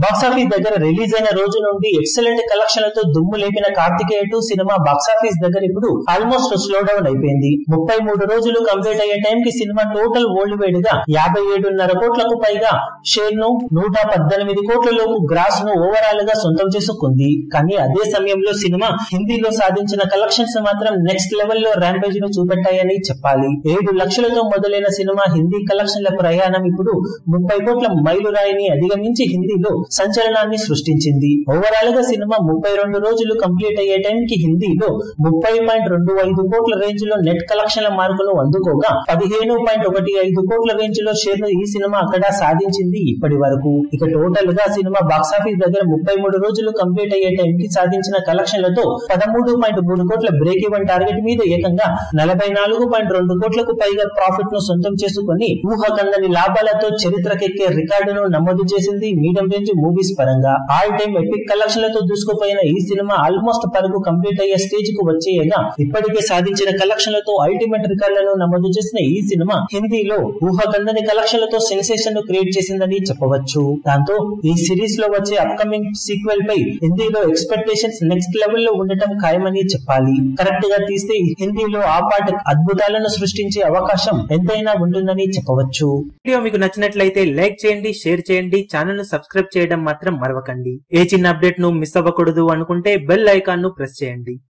box office దగ్గర release అయిన రోజు నుండి ఎక్సలెంట్ కలెక్షన్లతో దుమ్ము లేపిన కార్తికేయ టూ సినిమా బాక్సాఫీస్ దగ్గర ఇప్పుడు ఆల్మోస్ట్ స్లో డౌన్ అయిపోయింది ముప్పై మూడు రోజులు కంప్లీట్ అయ్యే టైం కి సినిమా టోటల్ వరల్డ్ వైడ్ గా యాభై ఏడున్నర కోట్లకు పైగా షేర్ ను నూట పద్దెనిమిది కోట్ల లోపు గ్రాస్ ను ఓవరాల్ గా సొంతం చేసుకుంది కానీ అదే సమయంలో సినిమా హిందీలో సాధించిన కలెక్షన్స్ మాత్రం నెక్స్ట్ లెవెల్ లో ర్యాంపేజ్ ను చూపెట్టాయని చెప్పాలి ఏడు లక్షలతో మొదలైన సినిమా హిందీ కలెక్షన్ల ప్రయాణం ఇప్పుడు ముప్పై కోట్ల మైలురాయిని అధిగమించి హిందీలో సంచలనాన్ని సృష్టించింది ఓవరాల్ గా సినిమా ముప్పై రెండు రోజులు కంప్లీట్ అయ్యే టైం కి హిందీలో ముప్పై పాయింట్ రెండు ఐదు కోట్ల రేంజ్ లో నెట్ కలెక్షన్ల మార్కును అందుకోగా పదిహేను పాయింట్ ఒకటి ఐదు కోట్ల రేంజ్ లో షేర్ ను ఈ సినిమా అక్కడ సాధించింది ఇప్పటి వరకు ఇక టోటల్ గా సినిమా బాక్సాఫీస్ దగ్గర ముప్పై మూడు రోజులు కంప్లీట్ అయ్యే టైం కి సాధించిన కలెక్షన్లతో పదమూడు పాయింట్ మూడు కోట్ల బ్రేక్ ఈవెన్ టార్గెట్ మీద ఏకంగా నలభై నాలుగు పాయింట్ రెండు కోట్లకు పైగా ప్రాఫిట్ ను సొంతం చేసుకుని ఊహకందని లాభాలతో చరిత్రకెక్కే రికార్డును నమోదు చేసింది మీడియం రేంజ్ మూవీస్ పరంగా ఆల్ టైమ్ ఎపిక్ కలెక్షన్లతో దూసుకుపోయిన ఈ సినిమా ఆల్మోస్ట్ పరుగు కంప్లీట్ అయ్యే స్టేజ్ కు వచ్చేయగా ఇప్పటికే సాధించిన కలెక్షన్లతో అల్టిమేట్ రికార్డులను నమోదు చేసిన ఈ సినిమా హిందీలో ఊహకందని కలెక్షన్లతో సెన్సేషన్ ను క్రియేట్ చేసిందని చెప్పవచ్చు దాంతో ఈ సిరీస్ లో వచ్చే అప్కమింగ్ సీక్వెల్ పై హిందీలో ఎక్స్పెక్టేషన్స్ నెక్స్ట్ లెవెల్ లో ఉండటం ఖాయమని చెప్పాలి కరెక్ట్ గా తీస్తే హిందీలో ఆ పాట అద్భుతాలను సృష్టించే అవకాశం ఎంతైనా ఉంటుందని చెప్పవచ్చు వీడియో మీకు నచ్చినట్లయితే లైక్ చేయండి షేర్ చేయండి ఛానల్ ను సబ్స్క్రైబ్ చేయడం మాత్రం మరవకండి ఏ చిన్న అప్డేట్ ను మిస్ అవ్వకూడదు అనుకుంటే బెల్ ఐకాన్ ను ప్రెస్ చేయండి